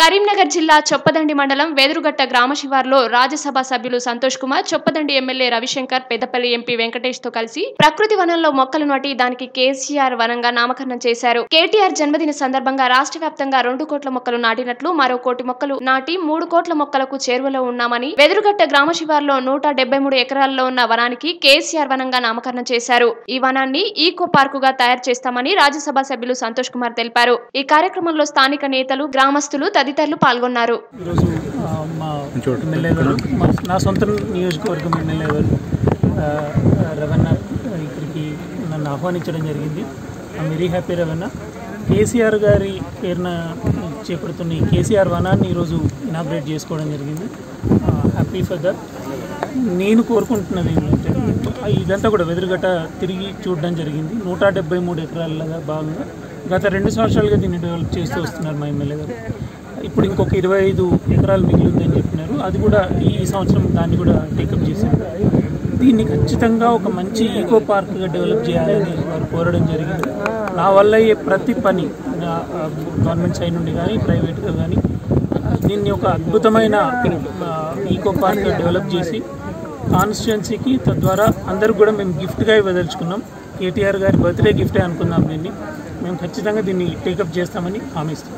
కరీంనగర్ జిల్లా చొప్పదండి మండలం వెదురుగట్ట గ్రామ శివార్లో రాజ్యసభ సభ్యులు సంతోష్ కుమార్ చొప్పదండి ఎమ్మెల్యే రవిశంకర్ పెద్దపల్లి ఎంపీ వెంకటేష్ తో కలిసి ప్రకృతి వనంలో మొక్కలు నాటి దానికి కేసీఆర్ వనంగా నామకరణం చేశారు కేటీఆర్ జన్మదిన సందర్భంగా రాష్ట్ర వ్యాప్తంగా రెండు కోట్ల మొక్కలు నాటినట్లు మరో కోటి మొక్కలు నాటి మూడు కోట్ల మొక్కలకు చేరువలో ఉన్నామని వెదురుగట్ట గ్రామ శివార్లో నూట డెబ్బై మూడు ఎకరాల్లో ఉన్న వనానికి కేసీఆర్ వనంగా నామకరణం చేశారు ఈ వనాన్ని ఈకో పార్కుగా తయారు చేస్తామని రాజ్యసభ సభ్యులు సంతోష్ కుమార్ తెలిపారు ఈ కార్యక్రమంలో స్థానిక నేతలు గ్రామస్తులు తదితరులు పాల్గొన్నారు ఈరోజు ఆ, మా ఎమ్మెల్యే గారు మా నా సొంత నియోజకవర్గం ఎమ్మెల్యే గారు ఆ, రవణ ఇక్కడికి నన్ను ఆహ్వానించడం జరిగింది ఐ వెరీ హ్యాపీ రవణ కేసీఆర్ గారి పేరున చేపడుతున్న ఈ కేసీఆర్ వనాన్ని ఈరోజు ఇనాగ్రేట్ చేసుకోవడం జరిగింది హ్యాపీ ఫర్ దట్ నేను కోరుకుంటున్నది ఏంటంటే ఇదంతా కూడా వెదురుగట్ట తిరిగి చూడడం జరిగింది నూట డెబ్బై మూడు ఎకరాలుగా భాగంగా గత రెండు సంవత్సరాలుగా దీన్ని డెవలప్ చేస్తూ వస్తున్నారు మా ఎమ్మెల్యే గారు ఇప్పుడు ఇంకొక ఇరవై ఐదు ఎకరాలు మిగిలిందని చెప్పినారు అది కూడా ఈ సంవత్సరం దాన్ని కూడా టేకప్ చేశారు దీన్ని ఖచ్చితంగా ఒక మంచి ఈకో పార్క్గా డెవలప్ చేయాలని వారు కోరడం జరిగింది నా వల్ల అయ్యే ప్రతి పని నా, ఆ, గవర్నమెంట్ సైడ్ నుండి కానీ ప్రైవేట్గా కానీ దీన్ని ఒక అద్భుతమైన ఆ, ఈకో పార్క్గా డెవలప్ చేసి కాన్స్టిట్యున్సీకి తద్వారా అందరికి కూడా మేము గిఫ్ట్గా ఇవ్వదలుచుకున్నాం కేటీఆర్ గారి బర్త్డే గిఫ్టే అనుకుందాం దీన్ని మేము ఖచ్చితంగా దీన్ని టేకప్ చేస్తామని హామీ ఇస్తాం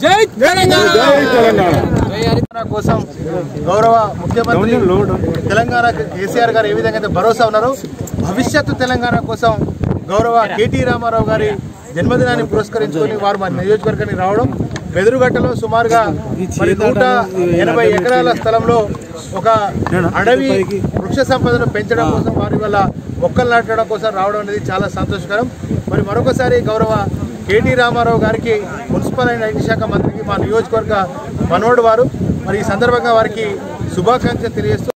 తెలంగాణ కోసం గౌరవ ముఖ్యమంత్రి తెలంగాణ కేసీఆర్ గారు ఏ విధంగా అయితే భరోసా ఉన్నారు భవిష్యత్తు తెలంగాణ కోసం గౌరవ కేటీ రామారావు గారి జన్మదినాన్ని పురస్కరించుకొని వారు మన నియోజకవర్గానికి రావడం బెదురుగట్టలో సుమారుగా మరి నూట ఎనభై ఎకరాల స్థలంలో ఒక అడవి వృక్ష సంపదను పెంచడం కోసం వారి వల్ల మొక్కలు నాటడం కోసం రావడం అనేది చాలా సంతోషకరం మరి మరొకసారి గౌరవ కేటీ రామారావు గారికి మున్సిపల్ అండ్ ఐటీ శాఖ మంత్రికి మా నియోజకవర్గ మనోడు వారు మరి ఈ సందర్భంగా వారికి శుభాకాంక్షలు తెలియజేస్తూ